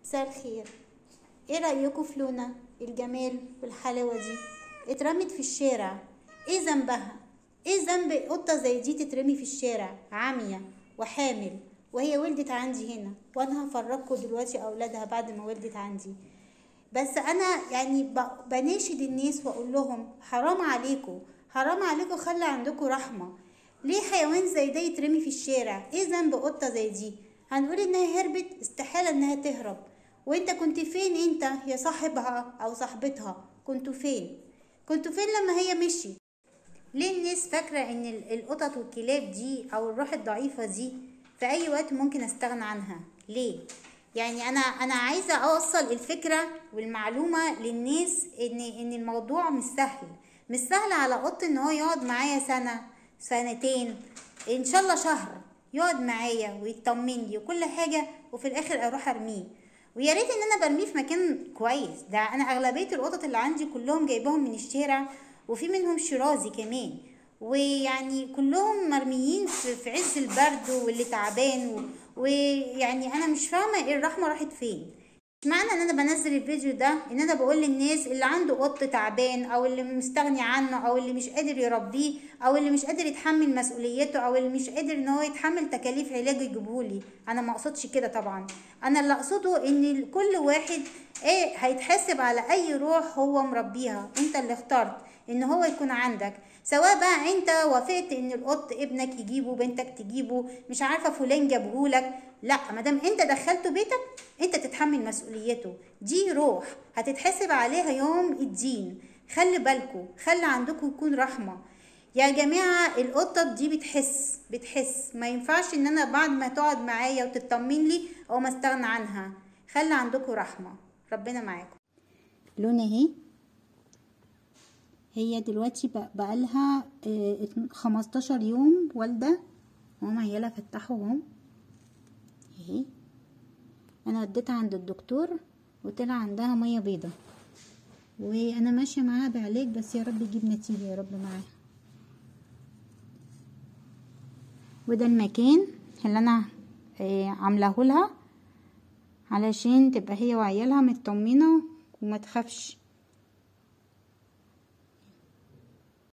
مساء الخير ايه رأيكم في لونا الجمال والحلاوة دي اترمت في الشارع ايه ذنبها ايه ذنب قطة زي دي تترمي في الشارع عامية وحامل وهي ولدت عندي هنا وانا هفرجكم دلوقتي اولادها بعد ما ولدت عندي بس انا يعني ب- بناشد الناس واقول لهم حرام عليكم حرام عليكم خلي عندكم رحمة ليه حيوان زي ده يترمي في الشارع ايه ذنب قطة زي دي هنقول انها هربت استحالة انها تهرب وانت كنت فين انت يا صاحبها او صاحبتها كنتوا فين كنتوا فين لما هي مشيت ليه الناس فاكرة ان ال- القطط والكلاب دي او الروح الضعيفة دي في اي وقت ممكن استغنى عنها ليه يعني انا انا عايزة اوصل الفكرة والمعلومة للناس ان ان الموضوع مش سهل مش سهل على قط ان هو يقعد معايا سنة سنتين ان شاء الله شهر يقعد معايا ويطمن لي وكل حاجة وفي الاخر اروح ارميه ويا ريت ان انا برميه في مكان كويس ده انا اغلبيه القطط اللي عندي كلهم جايباهم من الشارع وفي منهم شرازي كمان ويعني كلهم مرميين في في عز البرد واللي تعبان و- ويعني انا مش فاهمه ايه الرحمه راحت فين معنى ان انا بنزل الفيديو ده ان انا بقول للناس اللي عنده قط تعبان او اللي مستغني عنه او اللي مش قادر يربيه او اللي مش قادر يتحمل مسؤوليته او اللي مش قادر ان هو يتحمل تكاليف علاج يجيبهولي انا ما اقصدش كده طبعا انا اللي اقصده ان كل واحد ايه هيتحاسب على اي روح هو مربيها انت اللي اخترت ان هو يكون عندك سواء بقى انت وافقت ان القط ابنك يجيبه بنتك تجيبه مش عارفه فلان جابهولك لا مادام انت دخلته بيتك انت تتحمل مسؤوليته دي روح هتتحاسب عليها يوم الدين خلي بالكوا خلي عندكم يكون رحمه يا جماعه القطط دي بتحس بتحس ما ينفعش ان انا بعد ما تقعد معايا وتطمن لي او ما استغنى عنها خلي عندكم رحمه ربنا معاكم لون اهي هي دلوقتي بق- بقالها آه، اتن- خمستاشر يوم والدة ماما عيالها فتحوا اهم اهي انا وديتها عند الدكتور وطلع عندها مية بيضة وانا ماشية معاها بعلاج بس يا رب يجيب نتيجة يا رب معاها وده المكان اللي انا آه، عاملاه لها علشان تبقى هي وعيالها مطمنة وما تخافش